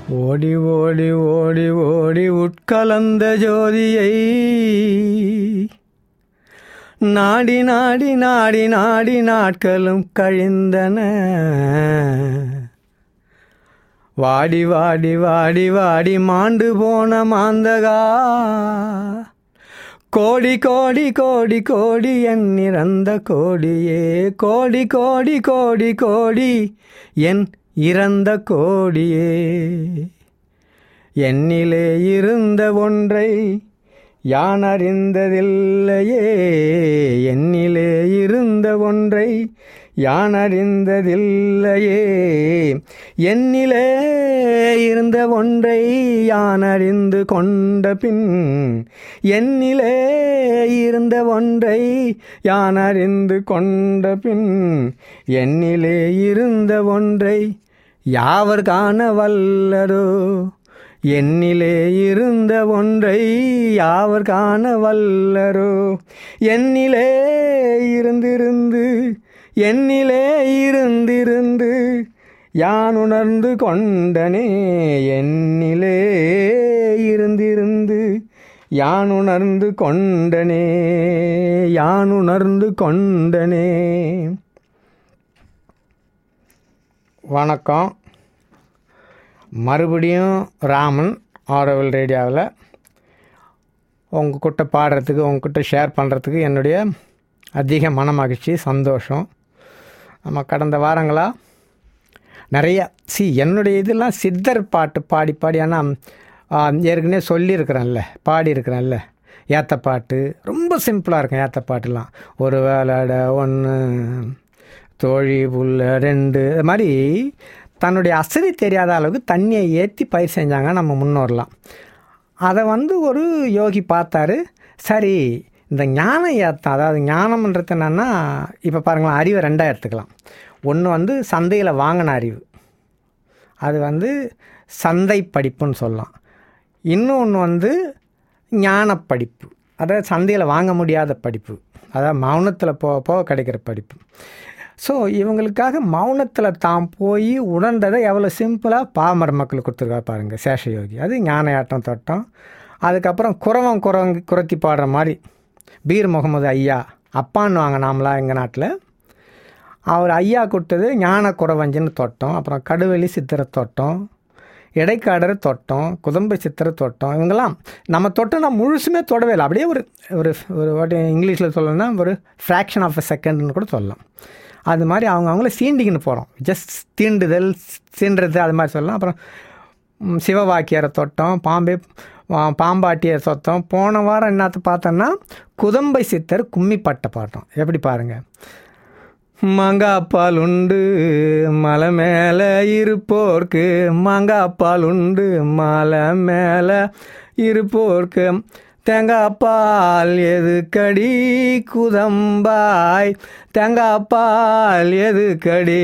ஓடி ஓடி ஓடி ஓடி உட்கலந்த ஜோதியை நாடி நாடி நாடி நாடி நாட்களும் கழிந்தன வாடி வாடி வாடி வாடி மாண்டு போன மாந்தகா கோடி கோடி கோடி கோடி என் இறந்த கோடியே கோடி கோடி கோடி கோடி என் இறந்த கோடியே என்னிலே இருந்த ஒன்றை யான் அறிந்ததில்லையே என்னிலே இருந்த ஒன்றை யான் அறிந்ததில்லையே என்னிலே இருந்த ஒன்றை யான் அறிந்து கொண்ட பின் என்னிலே இருந்த ஒன்றை யான் அறிந்து கொண்ட பின் என்னிலே இருந்த ஒன்றை யாவர் காண வல்லரோ என்னிலே இருந்த ஒன்றை யாவர் காண வல்லரோ என்னிலே இருந்திருந்து என்னிலே இருந்திருந்து யான் உணர்ந்து கொண்டனே என்னிலே இருந்திருந்து யான் உணர்ந்து கொண்டனே யான் உணர்ந்து கொண்டனே வணக்கம் மறுபடியும் ராமன் ஆரோவில் ரேடியோவில் உங்ககிட்ட பாடுறதுக்கு உங்ககிட்ட ஷேர் பண்ணுறதுக்கு என்னுடைய அதிக மன மகிழ்ச்சி சந்தோஷம் நம்ம கடந்த வாரங்களாக நிறைய சி என்னுடைய இதெல்லாம் சித்தர் பாட்டு பாடி பாடி ஆனால் ஏற்கனவே சொல்லியிருக்கிறேன்ல பாடியிருக்கிறேன்ல ஏத்த பாட்டு ரொம்ப சிம்பிளாக இருக்கும் ஏத்த பாட்டுலாம் ஒரு வேலைட ஒன்று தோழி புல்ல ரெண்டு இது மாதிரி தன்னுடைய அசதி தெரியாத அளவுக்கு தண்ணியை ஏற்றி பயிர் செஞ்சாங்க நம்ம முன்னோர்லாம் அதை வந்து ஒரு யோகி பார்த்தாரு சரி இந்த ஞான ஏத்தம் அதாவது ஞானம்ன்றது என்னென்னா இப்போ பாருங்களேன் அறிவை ரெண்டாக எடுத்துக்கலாம் ஒன்று வந்து சந்தையில் வாங்கின அறிவு அது வந்து சந்தை படிப்புன்னு சொல்லலாம் இன்னொன்று வந்து ஞான படிப்பு அதாவது சந்தையில் வாங்க முடியாத படிப்பு அதாவது மௌனத்தில் போக போக கிடைக்கிற படிப்பு ஸோ இவங்களுக்காக மௌனத்தில் தான் போய் உணர்ந்ததை எவ்வளோ சிம்பிளாக பாமர மக்களுக்கு கொடுத்துருக்கா பாருங்கள் சேஷயோகி அது ஞானயாட்டம் தொட்டம் அதுக்கப்புறம் குறவம் குறவங் குரத்தி பாடுற மாதிரி பீர் முகமது ஐயா அப்பான்னு வாங்க நாமலாம் எங்கள் நாட்டில் அவர் ஐயா கொடுத்தது ஞான குறவஞ்சின்னு தொட்டம் அப்புறம் கடுவெளி சித்திரை தொட்டம் இடைக்காடர் தொட்டம் குதம்பை சித்திரை தொட்டம் இவங்கெல்லாம் நம்ம தொட்டோம்னா முழுசுமே தொடவே இல்லை அப்படியே ஒரு ஒரு ஒரு வாட்டி இங்கிலீஷில் சொல்லணும்னா ஒரு ஃப்ராக்ஷன் ஆஃப் அ செகண்ட்னு கூட சொல்லலாம் அது மாதிரி அவங்க அவங்கள சீண்டிக்கின்னு போகிறோம் ஜஸ்ட் தீண்டுதல் சீண்டுறது அது மாதிரி சொல்லலாம் அப்புறம் சிவவாக்கியரை தொட்டம் பாம்பே பாம்பாட்டியை தொத்தம் போன வாரம் என்னத்தை பார்த்தோன்னா குதம்பை சித்தர் கும்மிப்பட்டை பாட்டோம் எப்படி பாருங்கள் மாங்காப்பால் உண்டு மலை மேலே இருப்போர்க்கு மாங்காப்பால் உண்டு மலை மேலே இருப்போர்க்கு தேங்காய்ப்பால் எது கடி குதம்பாய் தேங்காய்ப்பால் எது கடி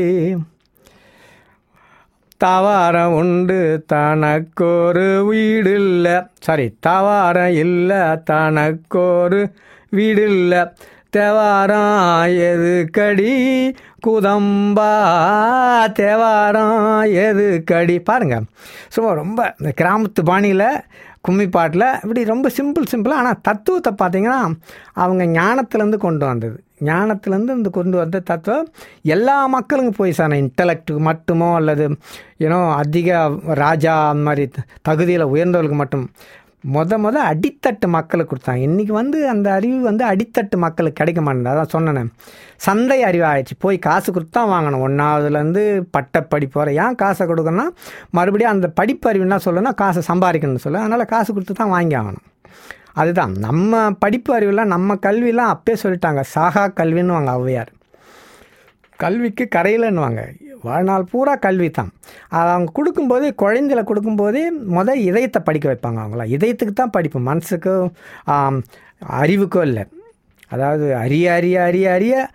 தவாரம் உண்டு தனக்கொரு வீடு இல்லை சாரி தவாரம் இல்லை தனக்கொரு வீடு இல்லை தேவாரம் எது கடி குதம்பா தேவாரம் எது கடி பாருங்கள் சும்மா ரொம்ப இந்த கிராமத்து பாணியில் கும்மி பாட்டில் இப்படி ரொம்ப சிம்பிள் சிம்பிளாக ஆனால் தத்துவத்தை பார்த்தீங்கன்னா அவங்க ஞானத்துலேருந்து கொண்டு வந்தது ஞானத்துலேருந்து இந்த கொண்டு வந்த தத்துவம் எல்லா மக்களுக்கும் போய் சார் இன்டலெக்டுக்கு மட்டுமோ அல்லது ஏன்னோ அதிக ராஜா அந்த மாதிரி தகுதியில் உயர்ந்தவர்களுக்கு மட்டும் மொத மொத அடித்தட்டு மக்களுக்கு கொடுத்தாங்க இன்றைக்கி வந்து அந்த அறிவு வந்து அடித்தட்டு மக்களுக்கு கிடைக்க மாட்டேங்குது அதான் சொன்னேன் சந்தை அறிவு ஆயிடுச்சு போய் காசு கொடுத்து தான் வாங்கணும் ஒன்றாவதுலேருந்து பட்ட படிப்பு வர ஏன் காசை கொடுக்கணும்னா மறுபடியும் அந்த படிப்பு அறிவு என்ன சொல்லணும்னா காசை சம்பாதிக்கணும்னு சொல்ல அதனால் காசு கொடுத்து தான் வாங்கி ஆகணும் அதுதான் நம்ம படிப்பு அறிவுலாம் நம்ம கல்விலாம் அப்பயே சொல்லிட்டாங்க சாகா கல்வின்னு வாங்க ஔவையார் கல்விக்கு கரையிலன்னுவாங்க வாழ்நாள் பூரா கல்வி தான் அவங்க கொடுக்கும்போது குழந்தைல கொடுக்கும்போதே முத இதயத்தை படிக்க வைப்பாங்க அவங்கள இதயத்துக்கு தான் படிப்பு மனசுக்கும் அறிவுக்கோ இல்லை அதாவது அறிய அறிய அறிய அறிய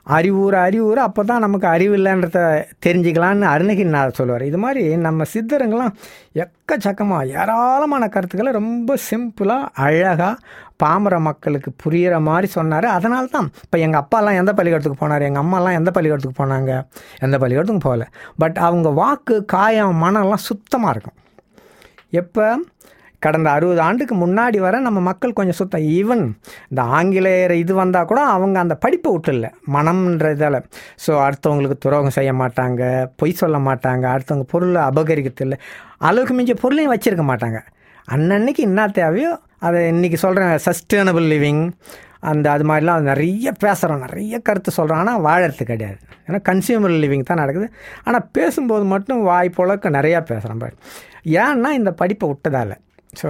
அறிவுற அறிவுற அப்போ தான் நமக்கு அறிவு இல்லைன்றத தெரிஞ்சுக்கலான்னு அருணகிரிநாதர் சொல்லுவார் இது மாதிரி நம்ம சித்தருங்கெல்லாம் எக்கச்சக்கமாக ஏராளமான கருத்துக்களை ரொம்ப சிம்பிளாக அழகாக பாமர மக்களுக்கு புரிகிற மாதிரி சொன்னார் அதனால தான் இப்போ எங்கள் அப்பாலாம் எந்த பள்ளிக்கூடத்துக்கு போனார் எங்கள் அம்மாலாம் எந்த பள்ளிக்கூடத்துக்கு போனாங்க எந்த பள்ளிக்கூடத்துக்கும் போகல பட் அவங்க வாக்கு காயம் மனம்லாம் சுத்தமாக இருக்கும் எப்போ கடந்த அறுபது ஆண்டுக்கு முன்னாடி வர நம்ம மக்கள் கொஞ்சம் சுத்தம் ஈவன் இந்த ஆங்கிலேயர் இது வந்தால் கூட அவங்க அந்த படிப்பை விட்டுல மனம்ன்ற இதால் ஸோ அடுத்தவங்களுக்கு துரோகம் செய்ய மாட்டாங்க பொய் சொல்ல மாட்டாங்க அடுத்தவங்க பொருளை அபகரிக்கிறது இல்லை அளவுக்கு மிஞ்ச பொருளையும் வச்சுருக்க மாட்டாங்க அன்னன்னைக்கு என்ன தேவையோ அதை இன்றைக்கி சொல்கிறேன் சஸ்டைனபிள் லிவிங் அந்த அது மாதிரிலாம் நிறைய பேசுகிறோம் நிறைய கருத்து சொல்கிறோம் ஆனால் வாழறது கிடையாது ஏன்னா கன்சியூமர் லிவிங் தான் நடக்குது ஆனால் பேசும்போது மட்டும் வாய் புழக்க நிறையா பேசுகிறேன் பட் ஏன்னா இந்த படிப்பை விட்டதால் ஸோ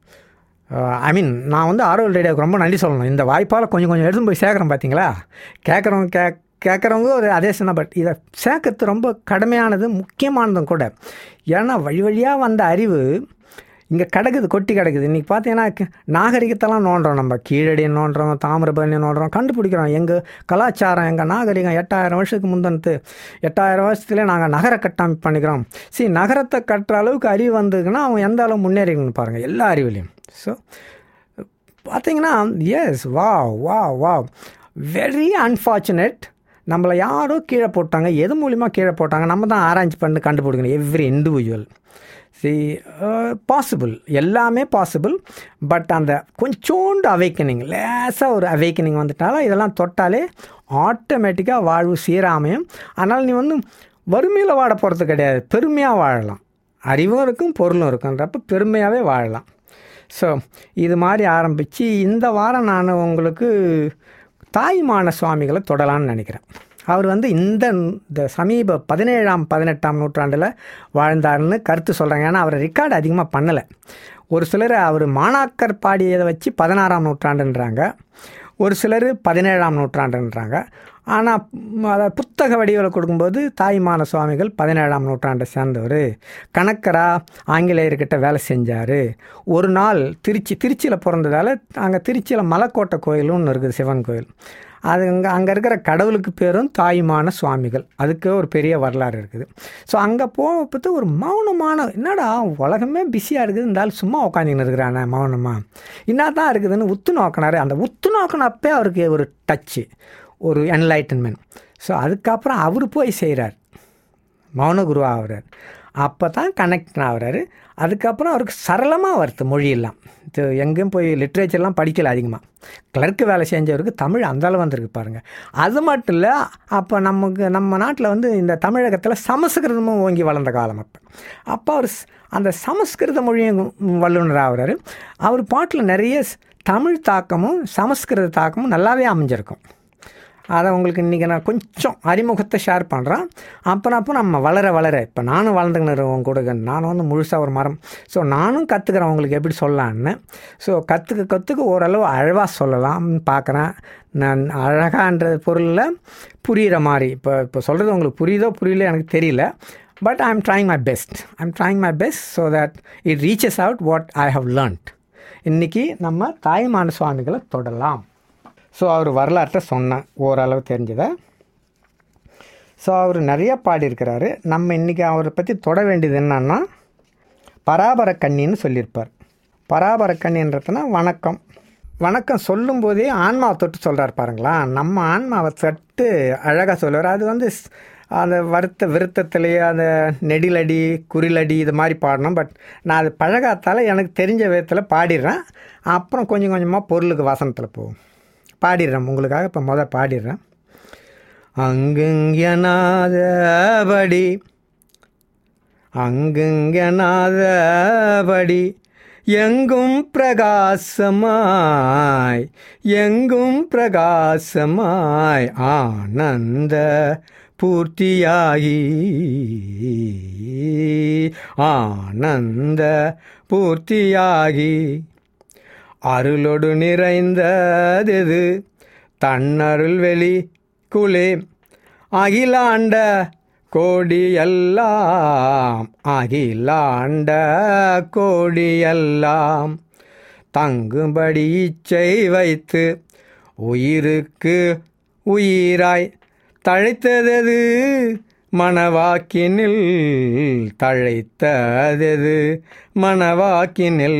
ஐ மீன் நான் வந்து ஆரோல் ரேடியோவுக்கு ரொம்ப நன்றி சொல்லணும் இந்த வாய்ப்பால் கொஞ்சம் கொஞ்சம் எடுத்து போய் சேர்க்குறேன் பார்த்தீங்களா கேட்குறவங்க கே கேட்குறவங்க ஒரு அதே சொன்ன பட் இதை சேர்க்கறது ரொம்ப கடமையானது முக்கியமானதும் கூட ஏன்னா வழி வழியாக வந்த அறிவு இங்கே கிடக்குது கொட்டி கிடக்குது இன்றைக்கி பார்த்தீங்கன்னா நாகரிகத்தெல்லாம் நோண்டுறோம் நம்ம கீழடி நோண்டுறோம் தாமிரபரணி நோண்டுறோம் கண்டுபிடிக்கிறோம் எங்கள் கலாச்சாரம் எங்கள் நாகரிகம் எட்டாயிரம் வருஷத்துக்கு முந்தனத்து எட்டாயிரம் வருஷத்துலேயே நாங்கள் நகர கட்டமைப்பு பண்ணிக்கிறோம் சரி நகரத்தை கட்டுற அளவுக்கு அறிவு வந்ததுன்னா அவங்க எந்த அளவு முன்னேறிக்கணும்னு பாருங்கள் எல்லா அறிவுலையும் ஸோ பார்த்தீங்கன்னா எஸ் வா வா வா வெரி அன்ஃபார்ச்சுனேட் நம்மளை யாரோ கீழே போட்டாங்க எது மூலிமா கீழே போட்டாங்க நம்ம தான் ஆராய்ச்சி பண்ணி கண்டுபிடிக்கணும் எவ்ரி இண்டிவிஜுவல் சி பாசிபிள் எல்லாமே பாசிபிள் பட் அந்த கொஞ்சோண்டு அவைக்கனிங் லேசாக ஒரு அவைக்கனிங் வந்துட்டாலும் இதெல்லாம் தொட்டாலே ஆட்டோமேட்டிக்காக வாழ்வு சீராமையும் அதனால் நீ வந்து வறுமையில் வாட போகிறது கிடையாது பெருமையாக வாழலாம் அறிவும் இருக்கும் பொருளும் இருக்குன்றப்ப பெருமையாகவே வாழலாம் ஸோ இது மாதிரி ஆரம்பித்து இந்த வாரம் நான் உங்களுக்கு தாய்மான சுவாமிகளை தொடலான்னு நினைக்கிறேன் அவர் வந்து இந்த இந்த சமீப பதினேழாம் பதினெட்டாம் நூற்றாண்டில் வாழ்ந்தார்னு கருத்து சொல்கிறாங்க ஏன்னா அவர் ரெக்கார்டு அதிகமாக பண்ணலை ஒரு சிலர் அவர் மாணாக்கர் பாடியதை வச்சு பதினாறாம் நூற்றாண்டுன்றாங்க ஒரு சிலர் பதினேழாம் நூற்றாண்டுன்றாங்க ஆனால் அதை புத்தக வடிவில் கொடுக்கும்போது தாய்மான சுவாமிகள் பதினேழாம் நூற்றாண்டை சேர்ந்தவர் கணக்கரா ஆங்கிலேயர்கிட்ட வேலை செஞ்சார் ஒரு நாள் திருச்சி திருச்சியில் பிறந்ததால் அங்கே திருச்சியில் மலைக்கோட்டை கோயிலும் ஒன்று இருக்குது சிவன் கோயில் அது அங்கே அங்கே இருக்கிற கடவுளுக்கு பேரும் தாயுமான சுவாமிகள் அதுக்கு ஒரு பெரிய வரலாறு இருக்குது ஸோ அங்கே போகிறது ஒரு மௌனமான என்னடா உலகமே பிஸியாக இருக்குது இருந்தாலும் சும்மா உட்காந்துன்னு இருக்கிறானே மௌனமாக என்ன தான் இருக்குதுன்னு உத்து நோக்கினார் அந்த உத்து நோக்கினப்பே அவருக்கு ஒரு டச்சு ஒரு என்லைட்டன்மெண்ட் ஸோ அதுக்கப்புறம் அவர் போய் செய்கிறார் மௌன குரு ஆகிறார் அப்போ தான் கனெக்ட் ஆகிறாரு அதுக்கப்புறம் அவருக்கு சரளமாக வருது மொழியெல்லாம் இது எங்கேயும் போய் லிட்ரேச்சர்லாம் படிக்கல அதிகமாக கிளர்க்கு வேலை செஞ்சவருக்கு தமிழ் அந்தளவு வந்திருக்கு பாருங்கள் அது மட்டும் இல்லை அப்போ நமக்கு நம்ம நாட்டில் வந்து இந்த தமிழகத்தில் சமஸ்கிருதமும் ஓங்கி வளர்ந்த காலம் அப்போ அப்போ அவர் அந்த சமஸ்கிருத மொழியும் வல்லுநர் ஆகிறாரு அவர் பாட்டில் நிறைய தமிழ் தாக்கமும் சமஸ்கிருத தாக்கமும் நல்லாவே அமைஞ்சிருக்கும் அதை உங்களுக்கு இன்றைக்கி நான் கொஞ்சம் அறிமுகத்தை ஷேர் பண்ணுறேன் அப்புறம் அப்போ நம்ம வளர வளர இப்போ நானும் வளர்ந்துக்கினவங்க கூட நானும் வந்து முழுசாக ஒரு மரம் ஸோ நானும் கற்றுக்கிறேன் உங்களுக்கு எப்படி சொல்லலான்னு ஸோ கற்றுக்க கற்றுக்க ஓரளவு அழகாக சொல்லலாம்னு பார்க்குறேன் நான் அழகான்ற பொருளில் புரிகிற மாதிரி இப்போ இப்போ சொல்கிறது உங்களுக்கு புரியுதோ புரியல எனக்கு தெரியல but I am trying my best I am trying my best so that it reaches out what I have learnt இன்றைக்கி நம்ம தாய்மான சுவாமிகளை தொடலாம் ஸோ அவர் வரலாற்றை சொன்னேன் ஓரளவு தெரிஞ்சதை ஸோ அவர் நிறைய பாடியிருக்கிறாரு நம்ம இன்றைக்கி அவரை பற்றி தொட வேண்டியது என்னன்னா பராபர கண்ணின்னு சொல்லியிருப்பார் பராபர கண்ணின்றதுனா வணக்கம் வணக்கம் சொல்லும்போதே ஆன்மாவை தொட்டு சொல்கிறார் பாருங்களா நம்ம ஆன்மாவை தொட்டு அழகாக சொல்லுவார் அது வந்து அந்த வருத்த விருத்தத்துலேயே அந்த நெடிலடி குறிலடி இது மாதிரி பாடணும் பட் நான் அது பழகாத்தால் எனக்கு தெரிஞ்ச விதத்தில் பாடிடுறேன் அப்புறம் கொஞ்சம் கொஞ்சமாக பொருளுக்கு வசனத்தில் போகும் பாடிடுறேன் உங்களுக்காக இப்போ முதல் பாடிடுறேன் அங்குங்கனாதபடி அங்குங்கனாதபடி எங்கும் பிரகாசமாய் எங்கும் பிரகாசமாய் ஆனந்த பூர்த்தியாகி ஆனந்த பூர்த்தியாகி அருளொடு நிறைந்தது தன்னருள் வெளி குளே அகிலாண்ட கோடியெல்லாம் அகிலாண்ட கோடியெல்லாம் தங்கும்படி இச்சை வைத்து உயிருக்கு உயிராய் தழைத்ததது மணவாக்கினில் தழைத்ததது மணவாக்கினில்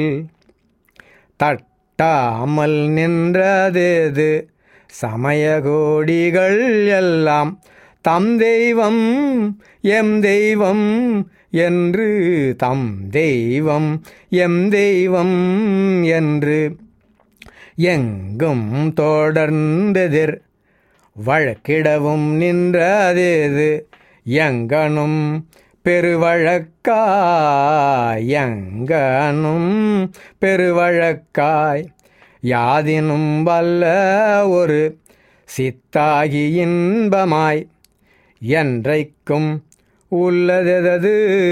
தட்டாமல் நின்றதேது சமய கோடிகள் எல்லாம் தம் தெய்வம் எம் தெய்வம் என்று தம் தெய்வம் எம் தெய்வம் என்று எங்கும் தொடர்ந்தெதிர் வழக்கிடவும் நின்றதேது எங்கனும் பெருவழக்காய் எங்கனும் பெருவழக்காய் யாதினும் வல்ல ஒரு சித்தாகி இன்பமாய் என்றைக்கும் உள்ளதெது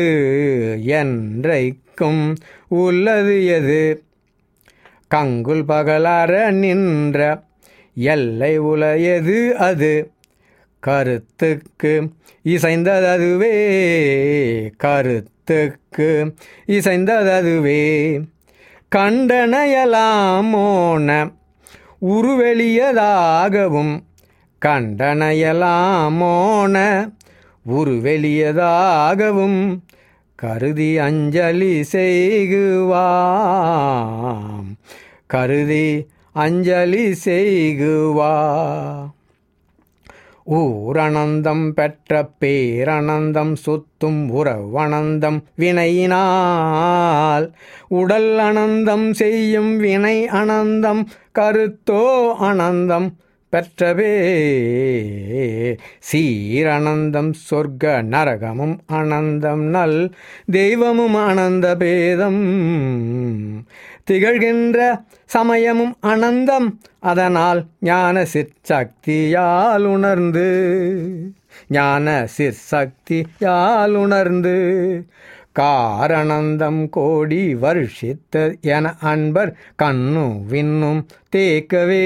என்றைக்கும் உள்ளது எது கங்குல் பகலார நின்ற எல்லை உலையது அது கருத்துக்கு இசைந்தததுவே கருத்துக்கு இசைந்தததுவே கண்டனையலாம் மோன உருவெளியதாகவும் கண்டனையலாம் மோன உருவெளியதாகவும் கருதி அஞ்சலி செய்குவாம் கருதி அஞ்சலி செய்குவா ஊரணந்தம் பெற்ற பேரணந்தம் சுத்தும் உறவனந்தம் வினையினால் உடல் அனந்தம் செய்யும் வினை அனந்தம் கருத்தோ அனந்தம் பெற்றவே சீரனந்தம் சொர்க்க நரகமும் அனந்தம் நல் தெய்வமும் அனந்த பேதம் திகழ்கின்ற சமயமும் அனந்தம் அதனால் ஞான சிற்சக்தியால் உணர்ந்து ஞான சிற்சக்தியால் உணர்ந்து காரணந்தம் கோடி வருஷித்த என அன்பர் கண்ணு விண்ணும் தேக்கவே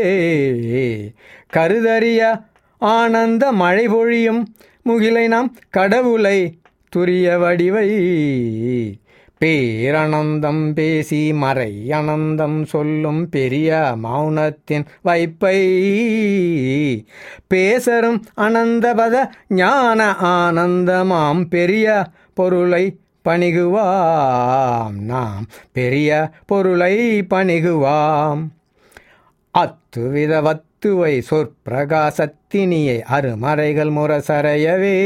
கருதறிய ஆனந்த மழை பொழியும் முகிலை நாம் கடவுளை துரிய வடிவை பேரனந்தம் பேசி மறை அனந்தம் சொல்லும் பெரிய மௌனத்தின் வைப்பை பேசரும் அனந்தபத ஞான ஆனந்தமாம் பெரிய பொருளை பணிகுவாம் நாம் பெரிய பொருளை பணிகுவாம் அத்துவித வத்துவை சொற்பிரகாசத்தினியை அருமறைகள் முரசறையவே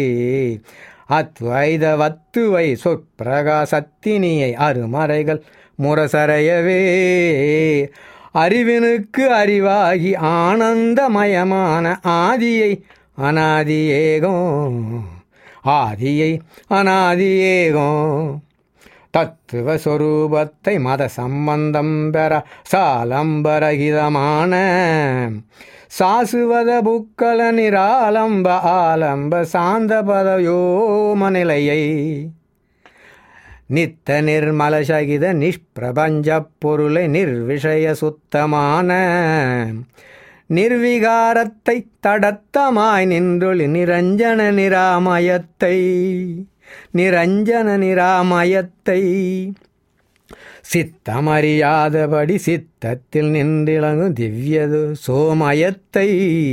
அத்வைத வத்துவை சொற்பிரகாசத்தினியை அருமறைகள் முரசறையவே அறிவினுக்கு அறிவாகி ஆனந்தமயமான ஆதியை அனாதியேகம் ஆதியை அனாதியேகம் தத்துவ சொரூபத்தை மத சம்பந்தம் பெற சாலம்பரகிதமான சாசுவத புக்கல நிராலம்ப ஆலம்ப சாந்த பதயோமநிலையை நித்த நிர்மல சகித நிஷ்பிரபஞ்ச பொருளை நிர்விஷய சுத்தமான நிர்விகாரத்தை தடத்தமாய் நின்றொளி நிரஞ்சன நிராமயத்தை நிரஞ்சன நிராமயத்தை சித்தமறியாதபடி சித்தத்தில் நின்றிளங்கும் திவ்யது சோமயத்தை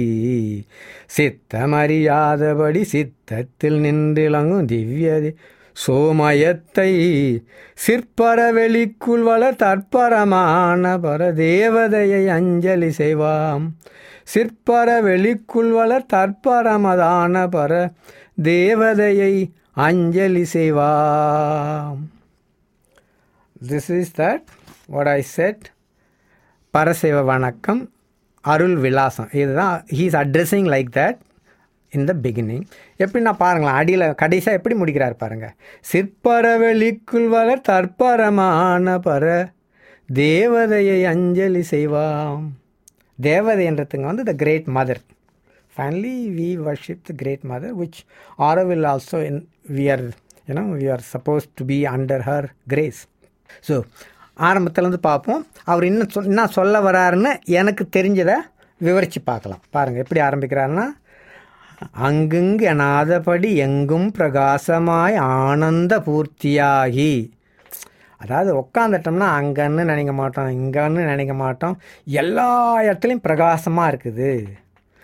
சித்தமறியாதபடி சித்தத்தில் நின்றிளங்கும் திவ்யது சோமயத்தை சிற்பர வெளிக்குள் வள தற்பரமான பர தேவதையை அஞ்சலி செய்வாம் சிற்பர வெளிக்குள் வள தற்பரமதான பர தேவதையை அஞ்சலி செய்வாம் this is that what I said பரசிவ வணக்கம் அருள் விலாசம் இதுதான் he's addressing like that in the beginning எப்படின்னா பாருங்களேன் அடியில் கடைசியாக எப்படி முடிக்கிறார் பாருங்க சிற்பர வெளிக்குள் வளர் தற்பரமான பர தேவதையை அஞ்சலி செய்வாம் தேவதைன்றதுங்க வந்து the great mother finally we worship the great mother which are will also in we are you know we are supposed to be under her grace so ஆரம்பத்துலேருந்து பார்ப்போம் அவர் இன்னும் சொ என்ன சொல்ல வராருன்னு எனக்கு தெரிஞ்சதை விவரித்து பார்க்கலாம் பாருங்கள் எப்படி ஆரம்பிக்கிறாருன்னா அங்குங்கு எனாதபடி எங்கும் பிரகாசமாய் ஆனந்த பூர்த்தியாகி அதாவது உட்காந்துட்டோம்னா அங்கன்னு நினைக்க மாட்டோம் இங்கன்னு நினைக்க மாட்டோம் எல்லா இடத்துலையும் பிரகாசமாக இருக்குது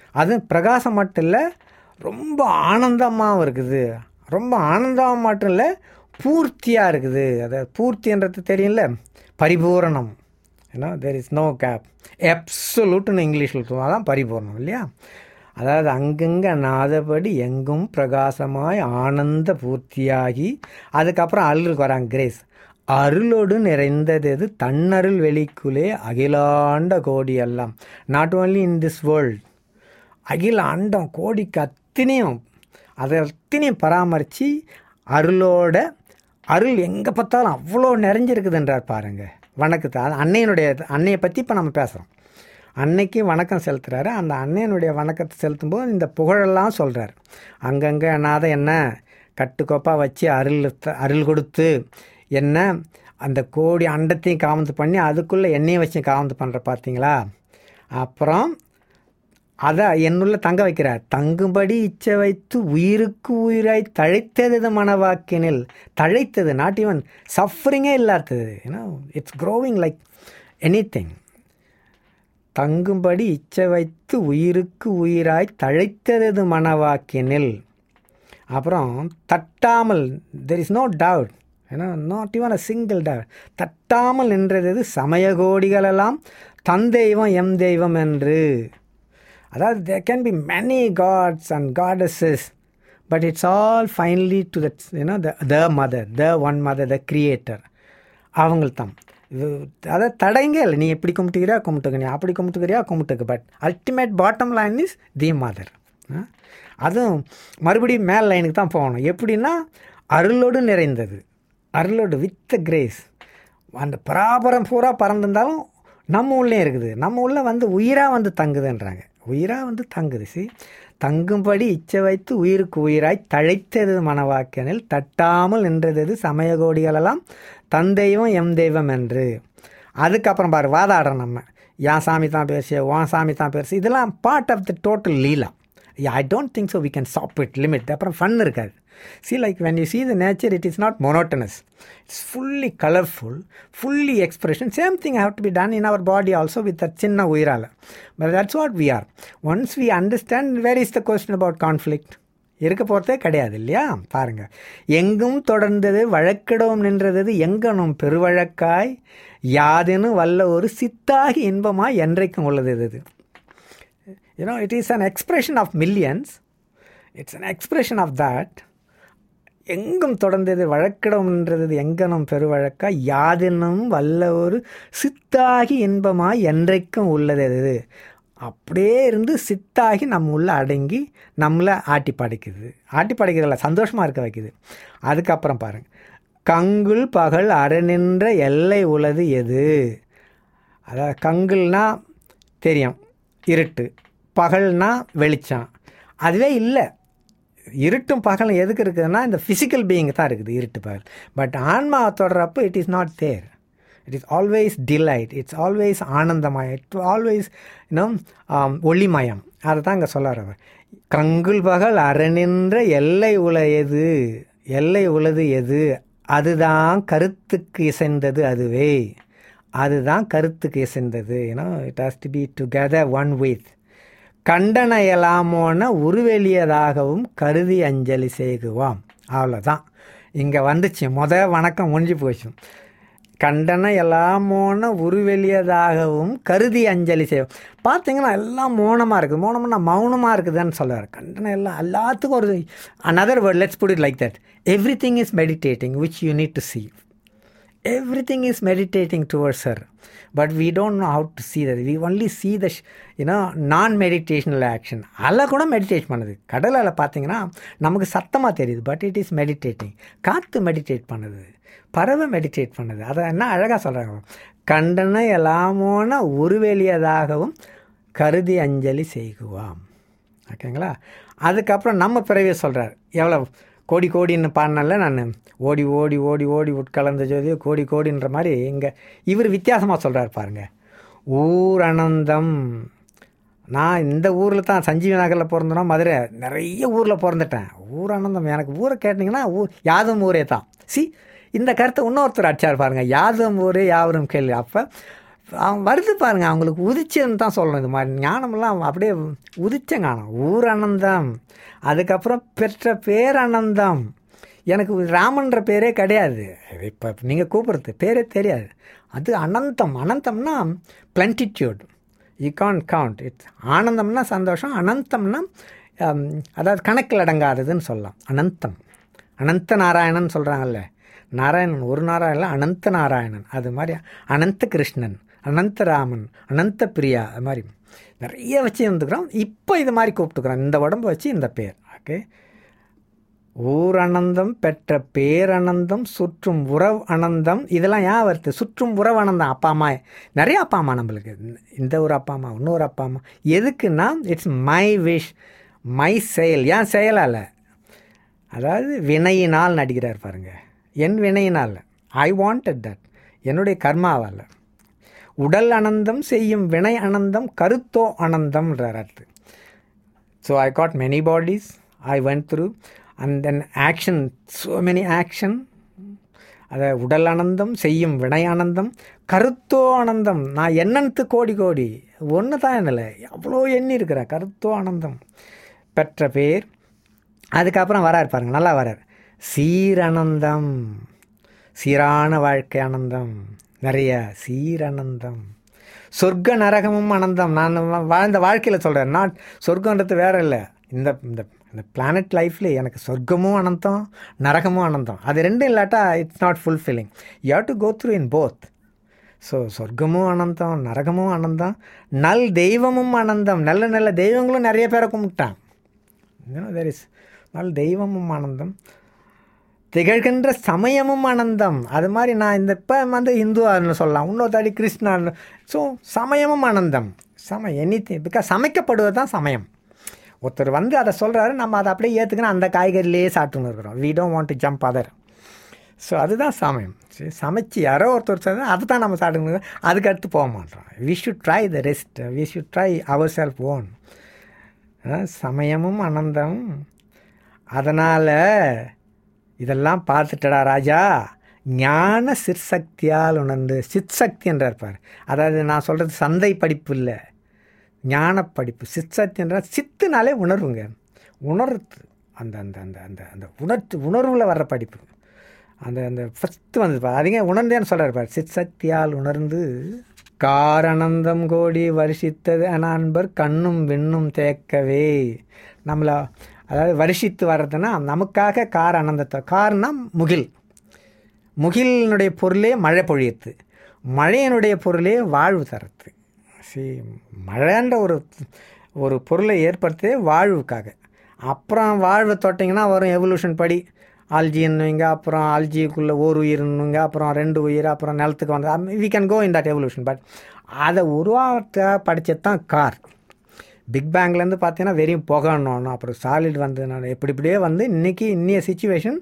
அதுவும் பிரகாசம் மட்டும் இல்லை ரொம்ப ஆனந்தமாகவும் இருக்குது ரொம்ப ஆனந்தமாக மட்டும் இல்லை பூர்த்தியாக இருக்குது அதை பூர்த்தின்றது தெரியும்ல பரிபூரணம் ஏன்னா தேர் இஸ் நோ கேப் எப்சல்யூட்னு இங்கிலீஷில் சொல்லுவோம் அதான் பரிபூர்ணம் இல்லையா அதாவது அங்கங்கே நாதபடி எங்கும் பிரகாசமாய் ஆனந்த பூர்த்தியாகி அதுக்கப்புறம் அருளுக்கு வராங்க கிரேஸ் அருளோடு நிறைந்தது எது தன்னருள் வெளிக்குள்ளே அகிலாண்ட கோடி எல்லாம் not only in this world அகில அண்டம் கோடிக்கு அத்தனையும் அதை அத்தனையும் பராமரித்து அருளோட அருள் எங்கே பார்த்தாலும் அவ்வளோ நிறைஞ்சிருக்குதுன்றார் பாருங்க வணக்கத்தை அது அன்னையனுடைய அன்னையை பற்றி இப்போ நம்ம பேசுகிறோம் அன்னைக்கு வணக்கம் செலுத்துறாரு அந்த அன்னையனுடைய வணக்கத்தை செலுத்தும்போது இந்த புகழெல்லாம் சொல்கிறார் அங்கங்கே நாத என்ன கட்டுக்கோப்பாக வச்சு அருள் த- அருள் கொடுத்து என்ன அந்த கோடி அண்டத்தையும் காமந்து பண்ணி அதுக்குள்ளே எண்ணெயை வச்சு காமந்து பண்ணுற பார்த்தீங்களா அப்புறம் அதை என்னுள்ள தங்க வைக்கிறார் தங்கும்படி இச்சை வைத்து உயிருக்கு உயிராய் தழைத்தது மனவாக்கினில் தழைத்தது நாட் ஈவன் சஃபரிங்கே இல்லாதது ஏன்னா இட்ஸ் க்ரோவிங் லைக் எனி திங் தங்கும்படி இச்சை வைத்து உயிருக்கு உயிராய் தழைத்தது மனவாக்கினில் அப்புறம் தட்டாமல் தெர் இஸ் நோ டவுட் ஏன்னா not even a single doubt தட்டாமல் நின்றது சமய கோடிகளெல்லாம் தன் தெய்வம் எம் தெய்வம் என்று அதாவது there can be many gods and goddesses but it's all finally to that you know the the mother the one mother the creator அவங்கள் தான் இது அதை தடைங்க இல்லை நீ எப்படி கும்பிட்டுக்கிறியா கும்பிட்டுக்க நீ அப்படி கும்பிட்டுக்கிறியா கும்பிட்டுக்க but ultimate bottom line is the mother அதுவும் மறுபடியும் மேல் லைனுக்கு தான் போகணும் எப்படின்னா அருளோடு நிறைந்தது அருளோடு வித் கிரேஸ் அந்த பராபரம் பூரா பறந்துருந்தாலும் நம்ம உள்ளே இருக்குது நம்ம உள்ள வந்து உயிராக வந்து தங்குதுன்றாங்க உயிராக வந்து தங்குது சி தங்கும்படி இச்சை வைத்து உயிருக்கு உயிராய் தழைத்தது மனவாக்கியனில் தட்டாமல் நின்றது சமய கோடிகளெல்லாம் தன் தெய்வம் எம் தெய்வம் என்று அதுக்கப்புறம் பாரு வாதாடுறோம் நம்ம என் சாமி தான் பேசு உன் சாமி தான் பேசு இதெல்லாம் பார்ட் ஆஃப் த டோட்டல் லீலா I don't think so we can stop it limit அப்புறம் ஃபன் இருக்காது see like when you see the nature it is not monotonous it's fully colorful fully expression same thing have to be done in our body also with that chinna uirala but that's what we are once we understand where is the question about conflict இருக்க போகிறதே கிடையாது இல்லையா பாருங்க எங்கும் தொடர்ந்தது வழக்கிடவும் நின்றது எங்கனும் பெருவழக்காய் யாதெனும் வல்ல ஒரு சித்தாகி இன்பமாய் என்றைக்கும் உள்ளது இது you know it is an expression of millions it's an expression of that எங்கும் தொடர்ந்தது வழக்கிடம்ன்றது எங்கனும் பெருவழக்கா யாதெனும் வல்ல ஒரு சித்தாகி இன்பமாய் என்றைக்கும் உள்ளது அது அப்படியே இருந்து சித்தாகி நம்ம உள்ள அடங்கி நம்மளை ஆட்டி படைக்குது ஆட்டி படைக்கிறதில்ல சந்தோஷமாக இருக்க வைக்குது அதுக்கப்புறம் பாருங்க கங்குல் பகல் அறநின்ற எல்லை உளது எது அதாவது கங்குல்னா தெரியும் இருட்டு பகல்னா வெளிச்சம் அதுவே இல்லை இருட்டும் பகலும் எதுக்கு இருக்குதுன்னா இந்த ஃபிசிக்கல் பீயிங் தான் இருக்குது இருட்டு பகல் பட் ஆன்மா தொடரப்போ it is not there it is always delight it's always ஆனந்தமயம் இட் ஆல்வேஸ் இன்னும் ஒளிமயம் அதை தான் இங்கே சொல்ல கங்குல் பகல் அறநின்ற எல்லை உல எது எல்லை உலது எது அதுதான் கருத்துக்கு இசைந்தது அதுவே அதுதான் கருத்துக்கு இசைந்தது ஏன்னா it has to be together one with கண்டன இயலாமோன உருவெளியதாகவும் கருதி அஞ்சலி செய்குவாம் அவ்வளோதான் இங்கே வந்துச்சு முத வணக்கம் முடிஞ்சு போச்சு கண்டன எல்லாமோன உருவெளியதாகவும் கருதி அஞ்சலி செய்வோம் பார்த்தீங்கன்னா எல்லாம் மௌனமாக இருக்குது மௌனம்னா மௌனமாக இருக்குதுன்னு சொல்லுவார் கண்டனம் எல்லாம் எல்லாத்துக்கும் ஒரு another word let's put it like that everything is meditating which you need to see everything is meditating towards her but we don't know how to see that we only see the sh- you know non meditational action அலை கூட meditate பண்ணுது கடல் அலை பார்த்தீங்கன்னா நமக்கு சத்தமாக தெரியுது but it is meditating காற்று மெடிடேட் பண்ணுது பறவை மெடிடேட் பண்ணுது அதை என்ன அழகாக சொல்கிறாங்க கண்டன எல்லாமோன உருவெளியதாகவும் கருதி அஞ்சலி செய்குவாம் ஓகேங்களா அதுக்கப்புறம் நம்ம பிறவியை சொல்கிறார் எவ்வளோ கோடி கோடின்னு பாடினால நான் ஓடி ஓடி ஓடி ஓடி உட்கலந்த ஜோதியோ கோடி கோடின்ற மாதிரி இங்கே இவர் வித்தியாசமாக சொல்கிறார் பாருங்க ஊர் அனந்தம் நான் இந்த ஊரில் தான் சஞ்சீவி நகரில் பிறந்தனா மதுரை நிறைய ஊரில் பிறந்துட்டேன் ஊர் அனந்தம் எனக்கு ஊரை கேட்டிங்கன்னா ஊர் யாதும் ஊரே தான் சி இந்த கருத்தை இன்னொருத்தர் அடிச்சார் பாருங்க யாதும் ஊரே யாவரும் கேள்வி அப்போ அவங்க வருது பாருங்க அவங்களுக்கு உதிச்சன்னு தான் சொல்லணும் இது மாதிரி ஞானமெல்லாம் அப்படியே உதிச்ச ஞானம் ஊர் அனந்தம் அதுக்கப்புறம் பெற்ற பேரனந்தம் எனக்கு ராமன்ற பேரே கிடையாது இப்போ நீங்கள் கூப்பிட்றது பேரே தெரியாது அது அனந்தம் அனந்தம்னா plenitude you can't count it's ஆனந்தம்னா சந்தோஷம் அனந்தம்னா ஹம், அதாவது கணக்கில் அடங்காததுன்னு சொல்லலாம் அனந்தம் அனந்த நாராயணன் சொல்கிறாங்கல்ல நாராயணன் ஒரு நாராயணன் அனந்த நாராயணன் அது மாதிரி அனந்த கிருஷ்ணன் அனந்த ராமன் அனந்த பிரியா அது மாதிரி நிறைய வச்சு வந்துக்கிறோம் இப்போ இது மாதிரி கூப்பிட்டுக்கிறோம் இந்த உடம்பு வச்சு இந்த பேர் ஓகே ஊர் அனந்தம் பெற்ற பேரனந்தம் சுற்றும் உறவு அனந்தம் இதெல்லாம் ஏன் வருது சுற்றும் உறவு அனந்தம் அப்பா அம்மா நிறைய அப்பா அம்மா நம்மளுக்கு இந்த ஒரு அப்பா அம்மா இன்னொரு அப்பா அம்மா எதுக்குன்னா இட்ஸ் மை விஷ் மை செயல் ஏன் செயலால் அதாவது வினையினால் நடிக்கிறார் பாருங்க என் வினையினால் ஐ வாண்டட் தட் என்னுடைய கர்மாவால் உடல் அனந்தம் செய்யும் வினை அனந்தம் கருத்தோ அனந்தம்ன்றார் அடுத்து so I got many bodies I went through and then action so many action அதை உடல் ஆனந்தம் செய்யும் வினை ஆனந்தம் கருத்தோ ஆனந்தம் நான் எண்ணத்து கோடி கோடி ஒன்று தான் என்னில் அவ்வளோ எண்ணி இருக்கிறேன் கருத்தோ ஆனந்தம் பெற்ற பேர் அதுக்கப்புறம் வரார் பாருங்க நல்லா வரார் சீரனந்தம் சீரான வாழ்க்கை ஆனந்தம் நிறைய சீரனந்தம் சொர்க்க நரகமும் ஆனந்தம் நான் வா- வாழ்ந்த வாழ்க்கையில் சொல்கிறேன் நாட் சொர்க்கன்றது வேற இல்லை இந்த இந்த இந்த பிளானட் லைஃப்பில் எனக்கு சொர்க்கமும் அனந்தம் நரகமும் அனந்தம் அது ரெண்டும் இல்லாட்டா it's not fulfilling you have to go through in both so சொர்க்கமும் அனந்தம் நரகமும் ஆனந்தம் நல் தெய்வமும் ஆனந்தம் நல்ல நல்ல தெய்வங்களும் நிறைய பேரை கும்பிட்டான் தெர் இஸ் நல் தெய்வமும் ஆனந்தம் திகழ்கின்ற சமயமும் ஆனந்தம் அது மாதிரி நான் இந்த இப்போ வந்து இந்துவான்னு சொல்லலாம் இன்னொரு தாடி கிருஷ்ணான்னு ஸோ சமயமும் ஆனந்தம் சம எனி பிகாஸ் சமைக்கப்படுவது தான் சமயம் ஒருத்தர் வந்து அதை சொல்கிறாரு நம்ம அதை அப்படியே ஏற்றுக்கணும் அந்த காய்கறியிலேயே சாப்பிட்டுன்னு இருக்கிறோம் we don't want to jump other so அதுதான் சமயம் சரி சமைச்சு யாரோ ஒருத்தர் சொன்னால் அதை தான் நம்ம சாப்பிட்டுக்கணும் அதுக்கு அடுத்து போக மாட்டோம் we should try the rest we should try our self own சமயமும் அனந்தம் அதனால் இதெல்லாம் பார்த்துட்டடா ராஜா ஞான சிற்சக்தியால் உணர்ந்து சிற்சக்தி என்றார் பார் அதாவது நான் சொல்கிறது சந்தை படிப்பு இல்லை ஞான படிப்பு சிற்சக்தி என்றால் சித்துனாலே உணர்வுங்க உணர்வு அந்த அந்த அந்த அந்த அந்த உணர்ச்சி உணர்வில் வர்ற படிப்பு அந்த அந்த ஃபஸ்ட்டு வந்து பார் அதிக உணர்ந்தேன்னு சொல்கிறார் பார் சிற்சக்தியால் உணர்ந்து காரணந்தம் கோடி வருஷித்தது என அன்பர் கண்ணும் விண்ணும் தேக்கவே நம்மளை அதாவது வருஷித்து வர்றதுன்னா நமக்காக கார் அனந்தத்தை கார்னா முகில் முகிலினுடைய பொருளே மழை பொழியத்து மழையினுடைய பொருளே வாழ்வு தரத்து சி மழைன்ற ஒரு ஒரு பொருளை ஏற்படுத்தே வாழ்வுக்காக அப்புறம் வாழ்வை தொட்டிங்கன்னா வரும் எவல்யூஷன் படி ஆல்ஜின்னுவீங்க அப்புறம் ஆல்ஜிக்குள்ளே ஓர் உயிர்னுங்க அப்புறம் ரெண்டு உயிர் அப்புறம் நிலத்துக்கு வந்து we can go in that evolution but அதை உருவாக்க படித்தது தான் கார் பிக் பேங்க்லேருந்து பார்த்தீங்கன்னா வெறும் புகணும் அப்புறம் சாலிட் வந்து நான் எப்படி இப்படியே வந்து இன்றைக்கி இன்னைய சுச்சுவேஷன்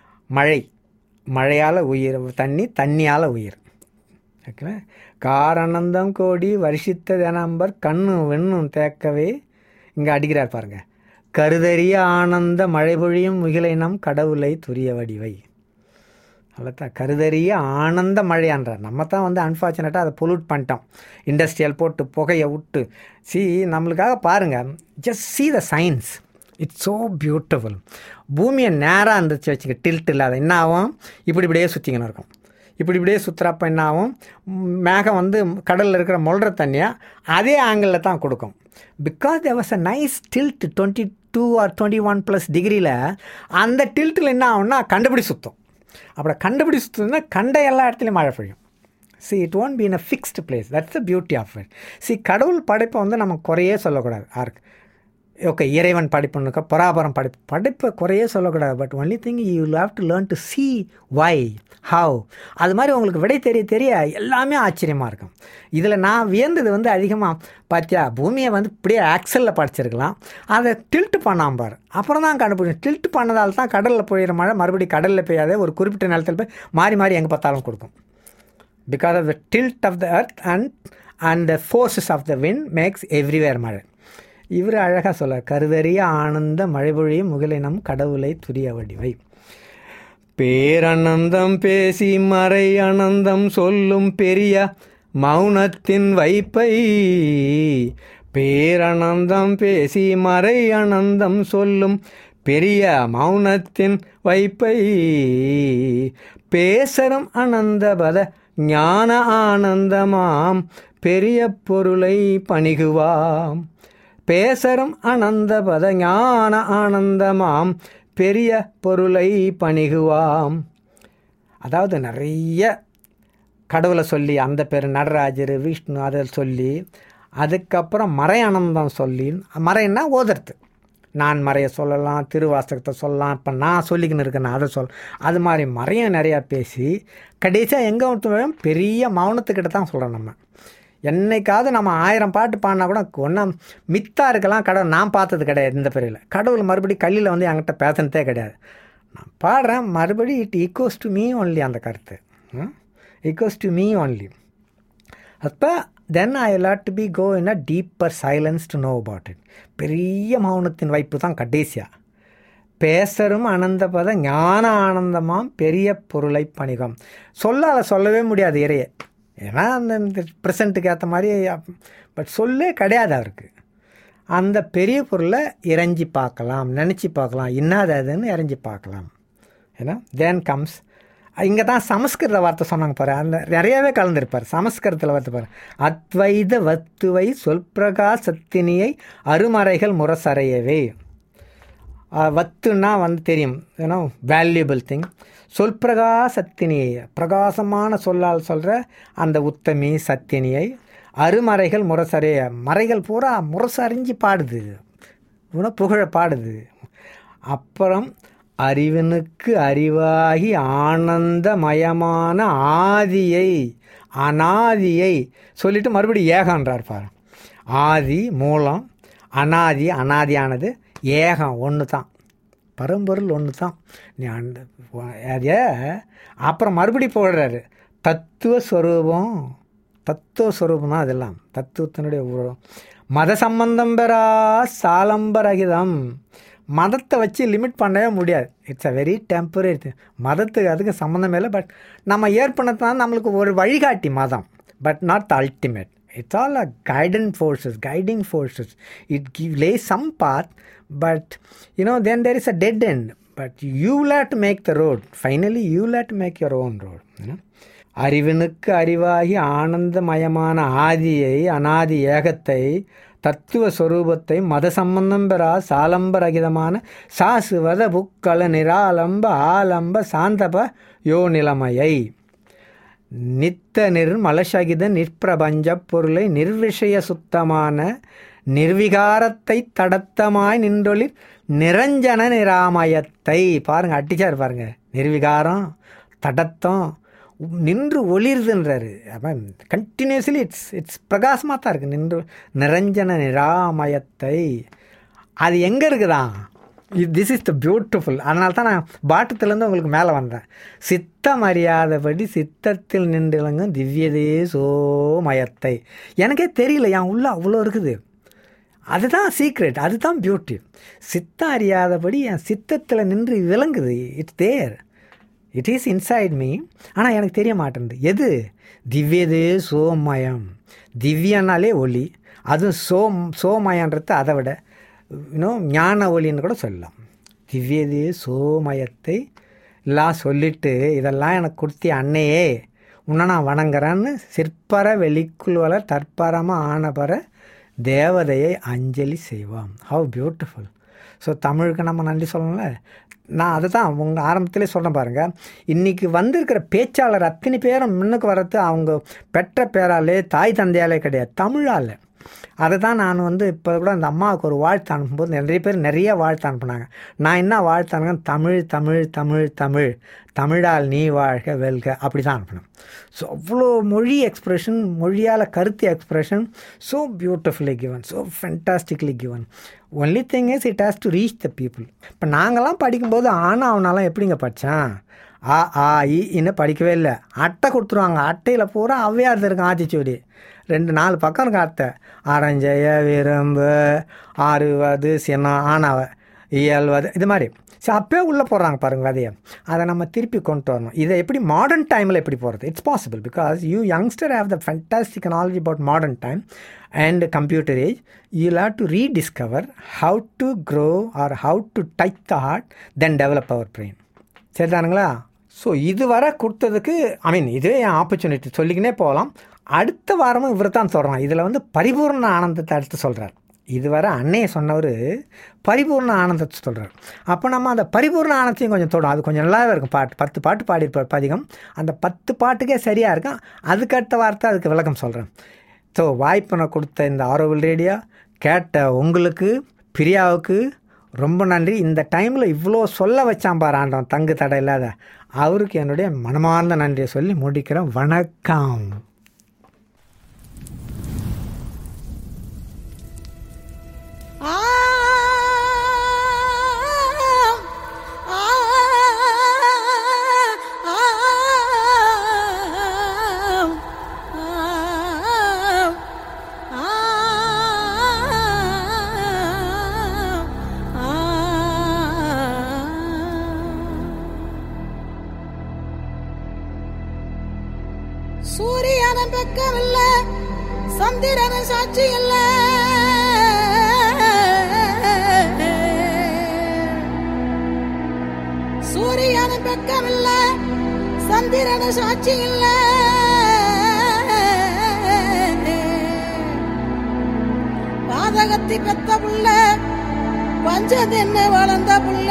மழை மழையால் உயிர் தண்ணி தண்ணியால் உயிர் ஓகேவா காரணந்தம் கோடி வருஷித்ததெனம்பர் கண்ணும் வெண்ணும் தேக்கவே இங்கே அடிக்கிறார் பாருங்க கருதறிய ஆனந்த மழை பொழியும் முகிலை நம் கடவுளை துரிய வடிவை அவ்வளோதான் கருதறிய ஆனந்த மழையான்றார் நம்ம தான் வந்து அன்ஃபார்ச்சுனேட்டாக அதை பொல்யூட் பண்ணிட்டோம் இண்டஸ்ட்ரியல் போட்டு புகையை விட்டு சி நம்மளுக்காக பாருங்கள் just see the science it's so beautiful பூமியை நேராக இருந்துச்சு வச்சுக்க டில்ட் இல்லாத என்ன ஆகும் இப்படி இப்படியே சுற்றிக்கணும் இருக்கும் இப்படி இப்படியே சுற்றுறப்ப என்ன ஆகும் ம், மேகம் வந்து கடலில் இருக்கிற மொழ்ற தண்ணியை அதே ஆங்கிளில் தான் கொடுக்கும் because there was a nice tilt twenty two or twenty one plus டிகிரியில் அந்த டில்ட்டில் என்ன ஆகும்னா கண்டுபிடி சுத்தம் அப்படி கண்டுபிடி சுற்றுதுன்னா கண்ட எல்லா இடத்துலையும் மழை பெய்யும் see it won't be in a fixed place that's the beauty of it see கடவுள் படைப்பை வந்து நம்ம குறையே சொல்லக்கூடாது யாருக்கு ஓகே இறைவன் படிப்புனுக்கா பராபரம் படிப்பு படிப்பை குறையே சொல்லக்கூடாது but only thing you have to learn to see why how அது மாதிரி உங்களுக்கு விடை தெரிய தெரிய எல்லாமே ஆச்சரியமாக இருக்கும் இதில் நான் வியந்தது வந்து அதிகமாக பார்த்தியா பூமியை வந்து இப்படியே ஆக்சலில் படிச்சிருக்கலாம் அதை டில்ட் பண்ணாம பாரு அப்புறம் தான் கண்டுபிடிக்கும் டில்ட் பண்ணதால் தான் கடலில் போயிடுற மழை மறுபடியும் கடலில் பெய்யாத ஒரு குறிப்பிட்ட நிலத்தில் போய் மாறி மாறி எங்கே பார்த்தாலும் கொடுக்கும் because of the tilt of the earth and and the forces of the wind makes everywhere மழை இவர் அழகாக சொல்ல கருதறிய ஆனந்த மழை பொழியும் முகிலினம் கடவுளை துரிய வடிவை பேரனந்தம் பேசி மறை அனந்தம் சொல்லும் பெரிய மௌனத்தின் வைப்பை பேரனந்தம் பேசி மறை அனந்தம் சொல்லும் பெரிய மௌனத்தின் வைப்பை பேசரும் அனந்தபத ஞான ஆனந்தமாம் பெரிய பொருளை பணிகுவாம் பேசரும் அனந்தபத ஞான ஆனந்தமாம் பெரிய பொருளை பணிகுவாம் அதாவது நிறைய கடவுளை சொல்லி அந்த பேர் நடராஜர் விஷ்ணு அதை சொல்லி அதுக்கப்புறம் மறை ஆனந்தம் சொல்லி மறைன்னா ஓதுறது நான் மறைய சொல்லலாம் திருவாசகத்தை சொல்லலாம் இப்போ நான் சொல்லிக்கின்னு இருக்கேன் அதை சொல் அது மாதிரி மறையும் நிறையா பேசி கடைசியாக எங்கே ஒருத்தரும் பெரிய மௌனத்துக்கிட்ட தான் சொல்கிறோம் நம்ம என்னைக்காவது நம்ம ஆயிரம் பாட்டு பாடினா கூட ஒன்றும் மித்தா இருக்கலாம் கடவுள் நான் பார்த்தது கிடையாது இந்த பிரிவில் கடவுள் மறுபடியும் கல்லில் வந்து என்கிட்ட பேசினதே கிடையாது நான் பாடுறேன் மறுபடியும் it equals to me only அந்த கருத்து ஈக்குவஸ் டு மீ ஒன்லி அப்போ then I lot to be go in a deeper silence to know about it பெரிய மௌனத்தின் வைப்பு தான் கடைசியாக பேசரும் அனந்தபத ஞான ஆனந்தமாம் பெரிய பொருளை பணிகம் சொல்லால் சொல்லவே முடியாது இறைய ஏன்னா அந்த ப்ரெசண்ட்டுக்கு ஏற்ற மாதிரி பட் சொல்லே கிடையாது அவருக்கு அந்த பெரிய பொருளை இறைஞ்சி பார்க்கலாம் நினச்சி பார்க்கலாம் இன்னாது அதுன்னு இறைஞ்சி பார்க்கலாம் ஏன்னா தேன் கம்ஸ் இங்கே தான் சமஸ்கிருத வார்த்தை சொன்னாங்க பாரு அந்த நிறையவே கலந்துருப்பார் சமஸ்கிருதத்தில் வார்த்தை பாரு அத்வைத வத்துவை சொல்பிரகா சத்தினியை அருமறைகள் முரசறையவே வத்துன்னா வந்து தெரியும் ஏன்னா வேல்யூபிள் திங் சொல்பிரகா சத்தினியை பிரகாசமான சொல்லால் சொல்கிற அந்த உத்தமி சத்தினியை அருமறைகள் முரசறைய மறைகள் பூரா முரசறிஞ்சு பாடுது உன புகழ பாடுது அப்புறம் அறிவனுக்கு அறிவாகி ஆனந்தமயமான ஆதியை அனாதியை சொல்லிட்டு மறுபடியும் ஏகன்றார் பாரு ஆதி மூலம் அனாதி அனாதியானது ஏகம் ஒன்று தான் பரம்பொருள் ஒன்று தான் நீ அந்த அதே அப்புறம் மறுபடி போடுறாரு தத்துவ ஸ்வரூபம் தத்துவ ஸ்வரூபம் தான் அதெல்லாம் தத்துவத்தினுடைய உருவம் மத சம்பந்தம் பெறா சாலம்பரகிதம் மதத்தை வச்சு லிமிட் பண்ணவே முடியாது இட்ஸ் அ வெரி டெம்பரரி மதத்துக்கு அதுக்கு சம்மந்தம் இல்லை பட் நம்ம ஏற்படுத்தினா நம்மளுக்கு ஒரு வழிகாட்டி மதம் but not the ultimate it's all a guiding forces guiding forces it give lay some path but you know then there is a dead end but you let make the road finally you let make your own road அறிவனுக்கு அறிவாகி ஆனந்தமயமான ஆதியை அனாதி ஏகத்தை தத்துவ ஸ்வரூபத்தை மத சம்பந்தம் பெறா சாலம்பரகிதமான சாசுவத புக்கல நிராலம்ப ஆலம்ப சாந்தப யோ நிலைமையை நித்த நிர்மலசகித நிற்பிரபஞ்ச பொருளை நிர்விஷய சுத்தமான நிர்விகாரத்தை தடத்தமாய் நின்றொழில் நிரஞ்சன நிராமயத்தை பாருங்க அட்டிச்சார் பாருங்க நிர்விகாரம் தடத்தம் நின்று ஒளிருதுன்றாரு அப்போ கண்டினியூஸ்லி இட்ஸ் இட்ஸ் பிரகாசமாக தான் இருக்குது நின்று நிரஞ்சன நிராமயத்தை அது எங்கே இருக்குதான் திஸ் இஸ் த பியூட்டிஃபுல் அதனால தான் நான் பாட்டத்துலேருந்து உங்களுக்கு மேலே வந்தேன் சித்தம் அறியாதபடி சித்தத்தில் நின்றுலங்கும் திவ்யதே சோமயத்தை எனக்கே தெரியல என் உள்ள அவ்வளோ இருக்குது அதுதான் சீக்ரெட் அதுதான் பியூட்டி சித்தம் அறியாதபடி என் சித்தத்தில் நின்று விளங்குது it's there it is inside me ஆனால் எனக்கு தெரிய மாட்டேங்குது எது திவ்யதே சோமயம் திவ்யனாலே ஒளி அதுவும் சோம் சோமயன்றது அதை விட இன்னும் ஞான ஒளின்னு கூட சொல்லலாம் திவ்யதே சோமயத்தை எல்லாம் சொல்லிட்டு இதெல்லாம் எனக்கு கொடுத்தி அன்னையே உன்னை நான் வணங்குறேன்னு சிற்பர வெளிக்குள்வல தற்பரமாக ஆனபர தேவதையை அஞ்சலி செய்வான் ஹவ் பியூட்டிஃபுல் ஸோ தமிழுக்கு நம்ம நன்றி சொல்லணும்ல நான் அதை தான் உங்கள் ஆரம்பத்திலே சொல்கிறேன் பாருங்கள் இன்றைக்கி வந்திருக்கிற பேச்சாளர் அத்தனை பேரும் முன்னுக்கு வர்றது அவங்க பெற்ற பேராலே தாய் தந்தையாலே கிடையாது தமிழால் அதை தான் நான் வந்து இப்போ கூட அந்த அம்மாவுக்கு ஒரு வாழ்த்து அனுப்பும்போது நிறைய பேர் நிறைய வாழ்த்து அனுப்புனாங்க நான் என்ன வாழ்த்து அனுப்புனேன் தமிழ் தமிழ் தமிழ் தமிழ் தமிழால் நீ வாழ்க வெல்க அப்படி தான் அனுப்பினேன் ஸோ அவ்வளோ மொழி எக்ஸ்ப்ரெஷன் மொழியால் கருத்து expression so beautifully given so fantastically given only thing is it has to reach the people இப்போ நாங்களாம் படிக்கும்போது ஆனா அவனாலாம் எப்படிங்க படித்தான் ஆ ஆ இ இன்னும் படிக்கவே இல்லை அட்டை கொடுத்துருவாங்க அட்டையில் பூரா அவ்வையார் இருக்கும் ஆத்திச்சூடி ரெண்டு நாலு பக்கம் இருக்கும் அட்டை அரஞ்சய விரும்பு ஆறுவது சினம் ஆனாவ இயல்வது இது மாதிரி ஸோ அப்போயே உள்ளே போடுறாங்க பாருங்க விதையை அதை நம்ம திருப்பி கொண்டு வரணும் இதை எப்படி மாடர்ன் டைமில் எப்படி போகிறது it's possible because you youngster have the fantastic knowledge about modern time and computer age you have to rediscover how to grow or how to touch the heart then develop our brain சரிதானுங்களா so இதுவரை கொடுத்ததுக்கு ஐ மீன் இதுவே என் opportunity சொல்லிக்கினே போகலாம் அடுத்த வாரமும் இவர் தான் சொல்கிறான் இதில் வந்து பரிபூர்ண ஆனந்தத்தை அடுத்து சொல்கிறார் இதுவரை அன்னையை சொன்னவர் பரிபூர்ண ஆனந்தத்தை சொல்கிறார் அப்போ நம்ம அந்த பரிபூர்ண ஆனந்தத்தையும் கொஞ்சம் தொடும் அது கொஞ்சம் நல்லாவே இருக்கும் பாட்டு பத்து பாட்டு பாடியிருப்பார் பதிகம் அந்த பத்து பாட்டுக்கே சரியாக இருக்கும் அதுக்கு அடுத்த வார்த்தை அதுக்கு விளக்கம் சொல்கிறேன் ஸோ வாய்ப்பினை கொடுத்த இந்த ஆரோவில் ரேடியோ கேட்ட உங்களுக்கு பிரியாவுக்கு ரொம்ப நன்றி இந்த டைமில் இவ்வளோ சொல்ல வச்சான் பாரு ஆண்டவன் தங்கு தடை இல்லாத அவருக்கு என்னுடைய மனமார்ந்த நன்றியை சொல்லி முடிக்கிறேன் வணக்கம் ஆ ஆ சூரியனும் பக்கமில்ல சந்திரனும் சாட்சி இல்ல சூரியனும் பக்கமில்ல சந்திரனும் சாட்சி இல்ல பாதகத்தி பெத்த புள்ள பஞ்சதென்ன வளர்ந்த புள்ள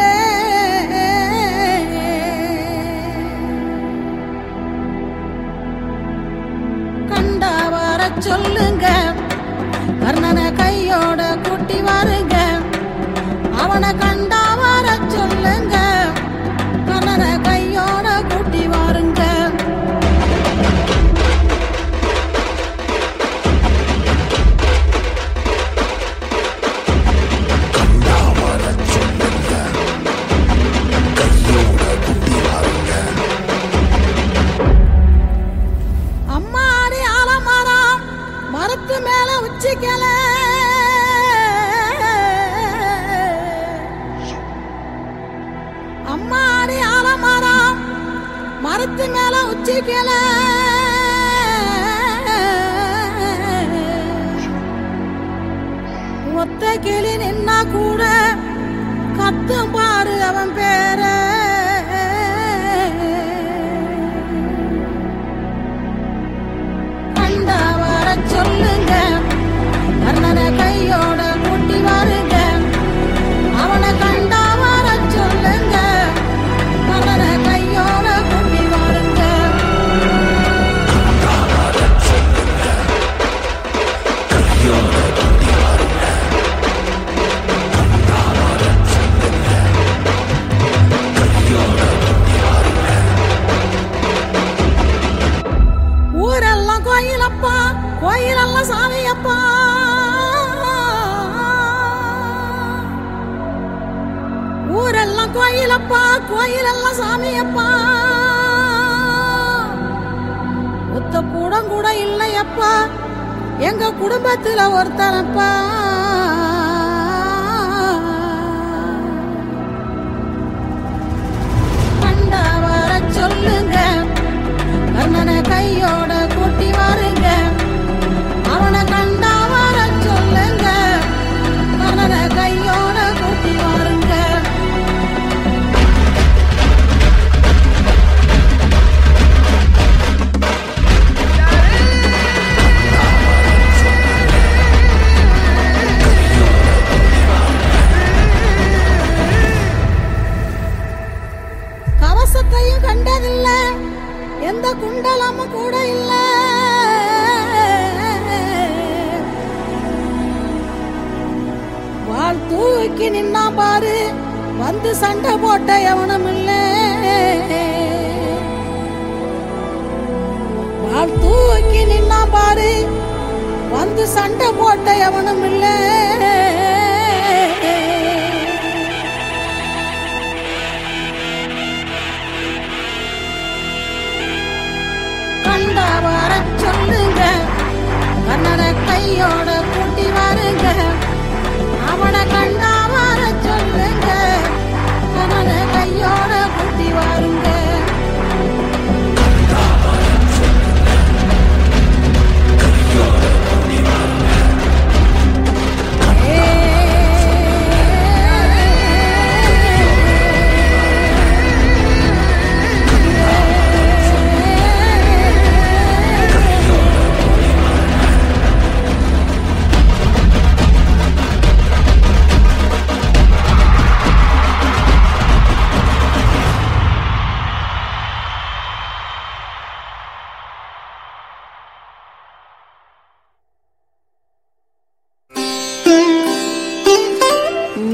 கண்டா வர சொல்லுங்க கர்ணனை கையோட கூட்டி வாருங்க அவனை கண்டா வர சொல்லுங்க கர்ணனை கையோட கூட்டி வாருங்க அம்மாடி ஆலமரம் மரத்து மேல உச்சிக்கல அம்மாடி ஆலமரம் மரத்து மேல உச்சிக்கல ஒத்த கிளி நின்னா கூட கத்தும் பாரு அவன் பேர கண்டா வர சொல்லுங்க கர்ணனை கையோட கூட்டி வாருங்க அவனை கண்டா வர சொல்லுங்க கர்ணனை கையோட கூட்டி வாருங்க ஊரெல்லாம் கோயிலப்பா கோயிலெல்லாம் சாமியப்பா ஊரெல்லாம் கோயிலப்பா கோயிலெல்லாம் சாமியப்பா ஒத்த கூடம் கூட இல்லையப்பா எங்க குடும்பத்துல ஒருத்தனப்பா கண்டா வர சொல்லுங்க கர்ணனை கையோட கூட்டி வாருங்க அவனை கண்டா வர சொல்லுங்க கர்ணனை கையோட கூட்டி வாருங்க கவசத்தையும் கண்டதில்ல எந்த குண்டலமும் கூட இல்ல வாழ் தூக்கி நின்னா பாரு வந்து சண்டை போட்ட எவனும் இல்ல வாழ் தூக்கி நின்னா பாரு வந்து சண்டை போட்ட எவனும் இல்லை கண்டா வர சொல்லுங்க கண்ணனை கையோட கூட்டி வாருங்க அவனை கண்டா வர சொல்லுங்க கண்ணனை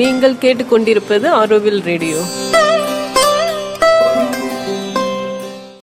நீங்கள் கேட்டுக்கொண்டிருப்பது ஆரோவில் ரேடியோ